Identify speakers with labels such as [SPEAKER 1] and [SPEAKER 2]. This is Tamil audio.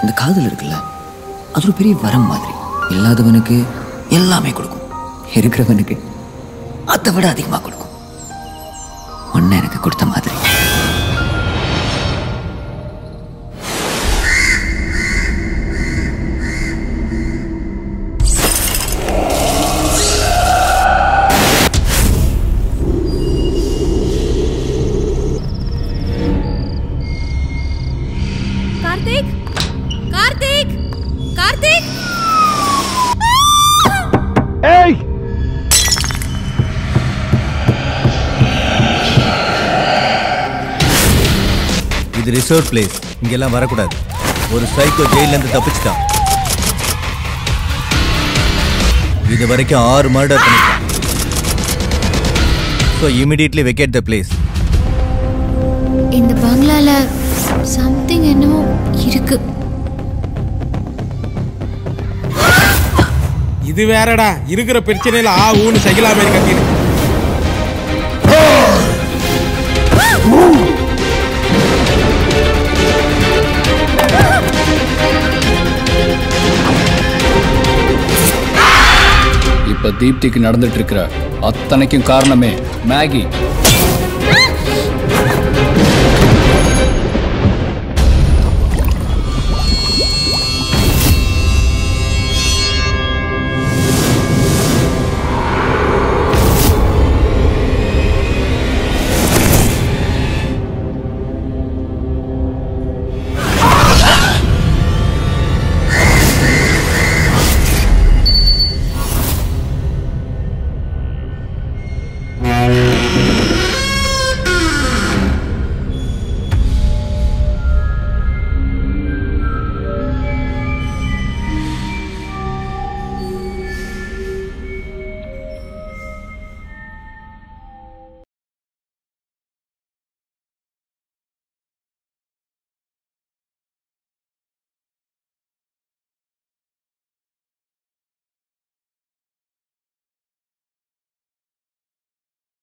[SPEAKER 1] இந்த காதல் இருக்குல்ல அது ஒரு பெரிய வரம் மாதிரி இல்லாதவனுக்கு எல்லாமே கொடுக்கும் இருக்கிறவனுக்கு அதை விட அதிகமாக கொடுக்கும் ஒன்று எனக்கு கொடுத்த மாதிரி
[SPEAKER 2] கார்த்திக் கார்த்திக் கார்த்திக்
[SPEAKER 3] ஏய்
[SPEAKER 4] இது ரிசர்வ் பிளேஸ் இங்கெல்லாம் வரக்கூடாது ஒரு சைக்கோ ஜெயிலேருந்து தப்பிச்சிட்டான் இது வரைக்கும் ஆறு மர்டர் பண்ணிட்டான் so immediately vacate the place
[SPEAKER 5] இந்த பங்களால சம்திங் என்னமோ இருக்கு
[SPEAKER 6] இது வேறடா இருக்கிற பிரச்சனையில ஆ ஊன்னு சைக்கிளா மாதிரி கட்டிடு
[SPEAKER 7] இப்ப தீப்திக்கு நடந்துட்டு இருக்கிற அத்தனைக்கும் காரணமே மேகி